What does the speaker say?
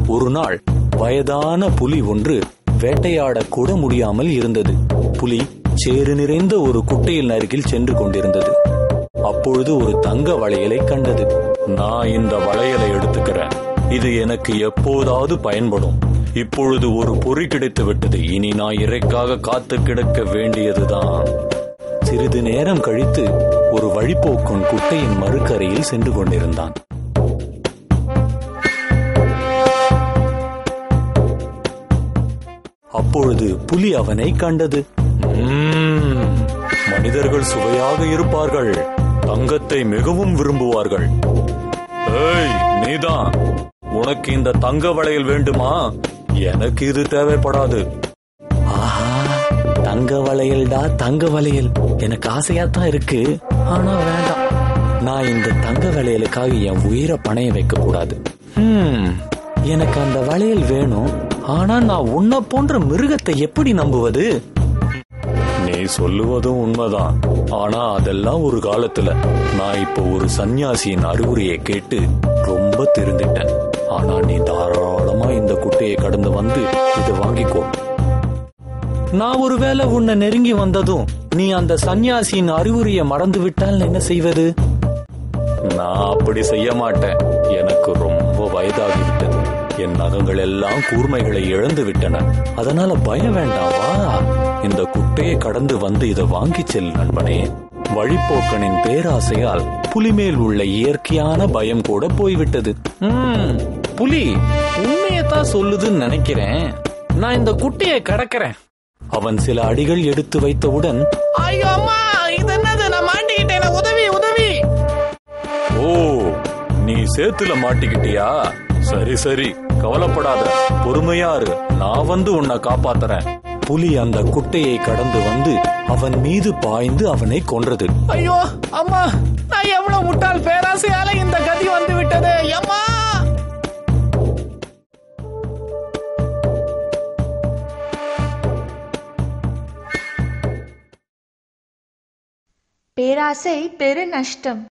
ஒரு நாள் வயதான புலி ஒன்று வேட்டையாடக் கூட முடியாமல் இருந்தது புலி சேறு நிறைந்த ஒரு குட்டையில் அருகில் சென்று கொண்டிருந்தது அப்பொழுது ஒரு தங்க வளையலை கண்டது நான் இந்த வளையலை எடுத்துக்கிறேன் இது எனக்கு எப்போதாவது பயன்படும் இப்பொழுது ஒரு பொறி கிடைத்து விட்டது இனி நான் இறைக்காக காத்து கிடக்க வேண்டியதுதான் சிறிது நேரம் கழித்து ஒரு வழிப்போக்கன் குட்டையின் மறுக்கரையில் சென்று கொண்டிருந்தான் அப்பொழுது புலி அவனை கண்டது "ம்ம், மனிதர்கள் சுவையாக இருப்பார்கள் தங்கத்தை மிகவும் விரும்புவார்கள் ஏய் நீதான் உனக்கு இந்த தங்க வளையல் வேண்டுமா எனக்கு இது தேவைப்படாது ஆஹா தங்க வளையல்டா தங்க வளையல் எனக்கு ஆசையா தான் இருக்கு ஆனா வேண்டாம் நான் இந்த தங்க வளையலுக்காக என் உயிரை பணைய வைக்க கூடாது ஹம், எனக்கு அந்த வளையல் வேணும் ஆனா நான் உன்னை போன்ற மிருகத்தை எப்படி நம்புவது நீ சொல்லுவதும் உண்மைதான் ஆனா அதெல்லாம் ஒரு காலத்துல நான் இப்போ ஒரு சன்னியாசியின் அறிவுரையை கேட்டு ரொம்ப திருந்திட்டேன் ஆனா நீ தாராளமா இந்த குட்டையை கடந்து வந்து இதை வாங்கிக்கோ நான் ஒருவேளை உன்னை நெருங்கி வந்ததும் நீ அந்த சன்னியாசியின் அறிவுரையை மறந்து விட்டால் என்ன செய்வது நான் அப்படி செய்ய மாட்டேன் எனக்கு ரொம்ப வயதாகிவிட்டது என் நகங்கள் எல்லாம் கூர்மைகளை இழந்து விட்டன அதனால பயம் வேண்டாம் வா இந்த குட்டையை கடந்து வந்து இதை வாங்கிச் செல் நண்பனே வழிப்போக்கனின் பேராசையால் புலி மேல் உள்ள இயற்கையான பயம் கூட போய்விட்டது ம், புலி உண்மையத்தான் சொல்லுதுன்னு நினைக்கிறேன் நான் இந்த குட்டையை கடக்கிறேன் அவன் சில அடிகள் எடுத்து வைத்தவுடன் ஐயோ அம்மா இது என்னது நான் மாட்டிக்கிட்டேன் உதவி உதவி ஓ நீ சேத்துல மாட்டிக்கிட்டியா சரி சரி கவலைப்படாத பொறுமையா இரு நான் வந்து உன்னை காப்பாத்துறேன் புலி அந்த குட்டையை கடந்து வந்து அவன் மீது பாய்ந்து அவனை கொன்றது ஐயோ அம்மா நான் எவ்வளவு முட்டாள் பேராசையால இந்த கதி வந்து விட்டது அம்மா பேராசை பெரு நஷ்டம்